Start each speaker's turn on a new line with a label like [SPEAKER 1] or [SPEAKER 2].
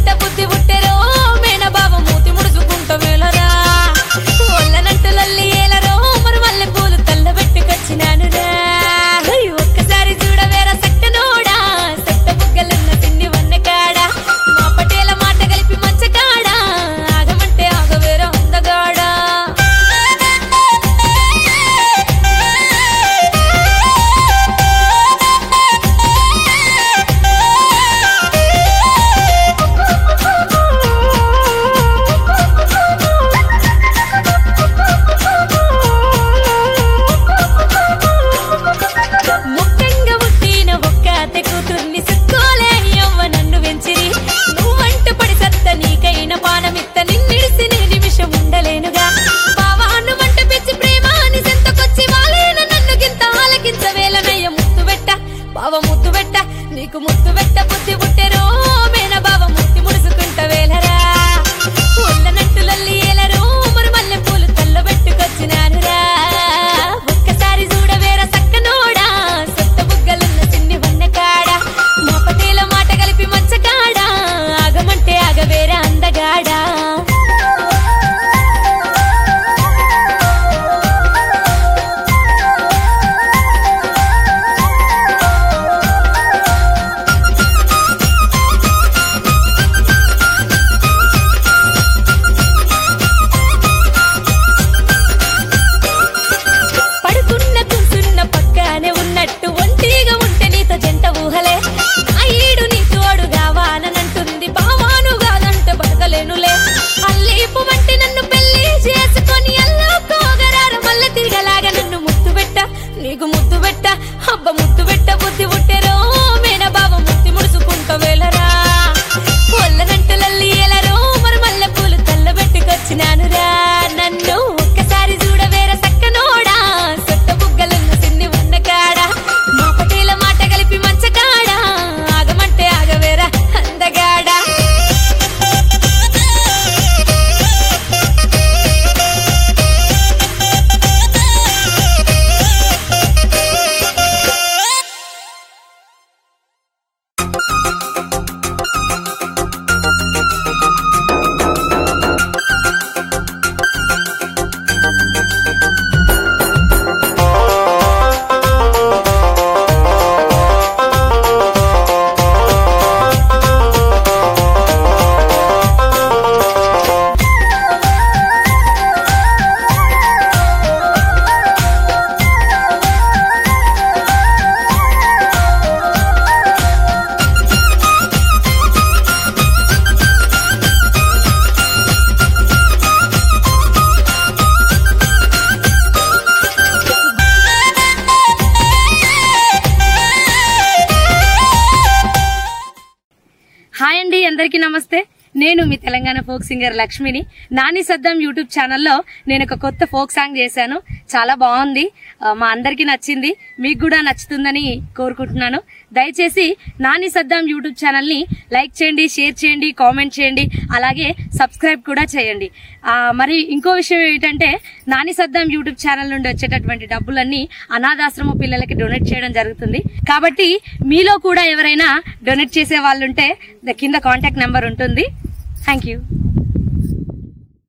[SPEAKER 1] బుద్ధి పుట్టెరో మేన బావ మూతి ముడుచుకుంట వేలరా ఒళ్ళనంటు లల్లి ఏలరో మరి మల్లె పూలు తల్లబెట్టుకొచ్చినాను రా ఒక్కసారి చూడవేరా సక్కనోడా సట్ట బుగ్గలున్న తిండి వన్న కాడ మా పటేల మాట కలిపి మంచ కాడ ఆగమంటే ఆగవేరా అందగాడా ముఖ్యంగా పుట్టిన ఒక్క అత్తె కూతుర్ని సిక్కోలే అవ్వ నన్ను వెంచిరి నువ్వంట పడి సత్త నీకైన పానమిత్త నిన్నిడిసి నీ నిమిషం ఉండలేనుగా బావాను మంట పిచ్చి ప్రేమ అని సెంతకొచ్చి వాలేన నన్ను గింత ఆలకించవేలనయ్య ముత్తు పెట్ట బావ ముత్తు పెట్ట నీకు ముత్తు పెట్ట బుద్ధి పుట్టెరో మేన బావ ముత్తి ముడుచుకుంట వేలరా ఒళ్ళనట్టు లల్లి ఏలరో మరి మల్లె పూలు తల్లబెట్టుకొచ్చినానురా ఒక్కసారి చూడవేరా సక్కనోడా సొట్ట బుగ్గలున్న చిన్ని వన్న కాడ మా పటేల మాట కలిపి మంచ కాడ ఆగమంటే ఆగవేరా అందగాడా పడుకున్న కూసున్న పక్కనే ఉన్నట్టు ఒంటిగా ఉంటే నీతో జంట ఊహలే ఆ ఈడు నీ తోడు కావాలనంటుంది బావాను కాదంటే బతకలేనులే అల్లీపు వంటి నన్ను పెళ్లి చేసుకొని అల్లా పోగరార మల్ల తిరగలాగా నన్ను ముద్దు పెట్ట నీకు ముద్దు పెట్ట అబ్బ ముద్దు పెట్ట బుద్ధి పుట్టెరో మేన బావ ముత్తి ముడుచుకుంట వేలరా ఒళ్ళనంటు లల్లి ఎలరో మరి మల్లె పూలు తల్లబెట్టుకొచ్చినానురా నన్ను ఒక్కసారి చూడవేర సక్కనోడా సొట్ట బుగ్గలున్న సిన్ని ఉన్న కాడ మా పటేల మాట కలిపి మంచ కాడ ఆగమంటే ఆగవేరా అందగాడా
[SPEAKER 2] హాయ్ అండి అందరికీ నమస్తే నేను మీ తెలంగాణ ఫోక్ సింగర్ లక్ష్మిని నాని సద్దం యూట్యూబ్ ఛానల్లో నేను ఒక కొత్త ఫోక్ సాంగ్ చేశాను చాలా బాగుంది ఆ, మా అందరికీ నచ్చింది మీకు కూడా నచ్చుతుందని కోరుకుంటున్నాను దయచేసి నాని సద్దం యూట్యూబ్ ఛానల్ని లైక్ చేయండి షేర్ చేయండి కామెంట్ చేయండి అలాగే సబ్స్క్రైబ్ కూడా చేయండి ఆ, మరి ఇంకో విషయం ఏంటంటే నాని సద్దం యూట్యూబ్ ఛానల్ నుండి వచ్చేటటువంటి డబ్బులన్నీ అనాథాశ్రమ పిల్లలకి డొనేట్ చేయడం జరుగుతుంది కాబట్టి మీలో కూడా ఎవరైనా డొనేట్ చేసే వాళ్ళుంటే ద- కింద కాంటాక్ట్ నెంబర్ ఉంటుంది థ్యాంక్ యూ